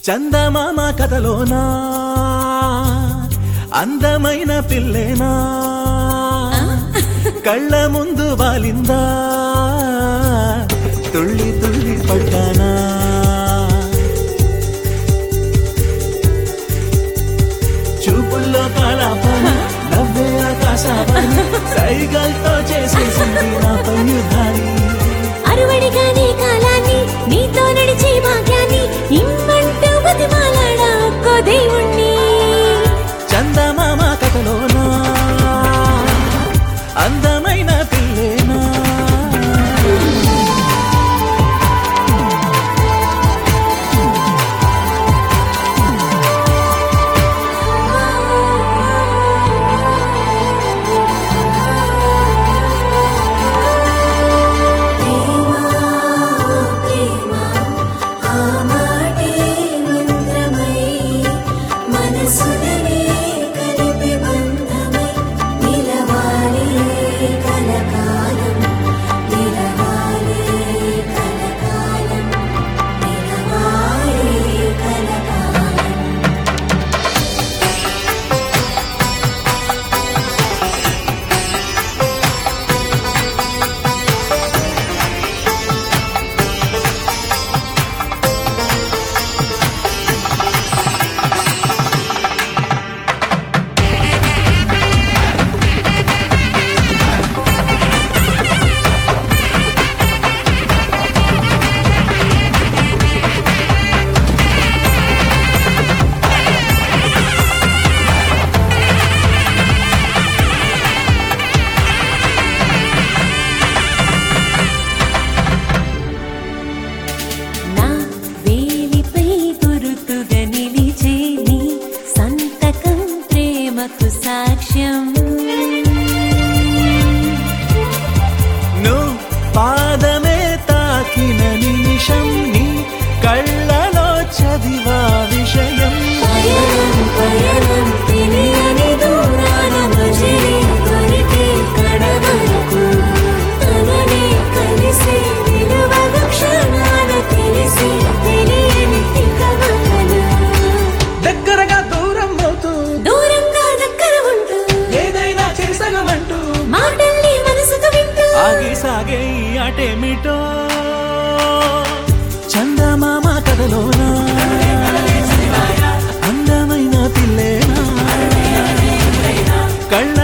చందమామ కథలోనా అందమైన పిల్లేనా కళ్ళ ముందు వాలిందా తుళ్ళి తుళ్ళి పడ్డానా చూపుల్లో కాలాపాని నవ్వే ఆకాశాపాని సైగల్తో చేసేసింది నా పయుధాని అరువడిగానే కాలాన్ని నీతో నడిచే భాగ్యాన్ని ఇమ్మంటూ బతిమాలాడా ఒక్కో దేవుణ్ణి చందమామ కథలోనా అందమైన పిల్లేనా మనసులనే కలిపి బంధమై నిలవాలి కలకాలం నిలవాలి కలకాలం నిలవాలి కలకాలం నా వేలిపై గురుతుగా నిలిచే నీ సంతకం ప్రేమకు సాక్ష్యం నువ్వు పాదమే తాకిన నిమిషం నీ కళ్ళలో చదివా విషయం పయనం పయనం తెలియని దూరాన మజిలీ దొరికే కడవరకు తననే కలిసి నిలువగ క్షణాన తెలిసి తెలియని తికమకలు దగ్గరగా దూరం అవుతూ దూరంగా దగ్గర ఉంటూ ఏదైనా చేసగమంటూ మాటల్ని మనసుకు వింటూ ఆగి సాగే ఈ ఆటేమిటో చందమామ కథలోనా అందమైన పిల్లేనా కళ్ళ